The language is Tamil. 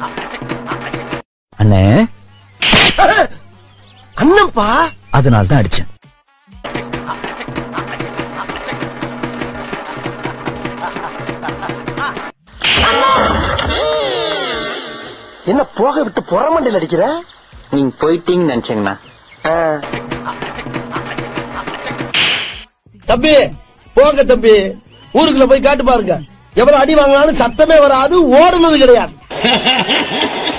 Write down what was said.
அண்ணே அண்ணன்பா அதனால தான் அடிச்சேன் என்ன போக விட்டு புறமண்டில் அடிக்கிற நீங்க போயிட்டீங்கன்னு நினைச்சேங்கண்ணா தம்பி போங்க தம்பி ஊருக்குள்ள போய் காட்டு பாருங்க எவ்வளவு அடி வாங்கினாலும் சத்தமே வராது ஓடுனது கிடையாது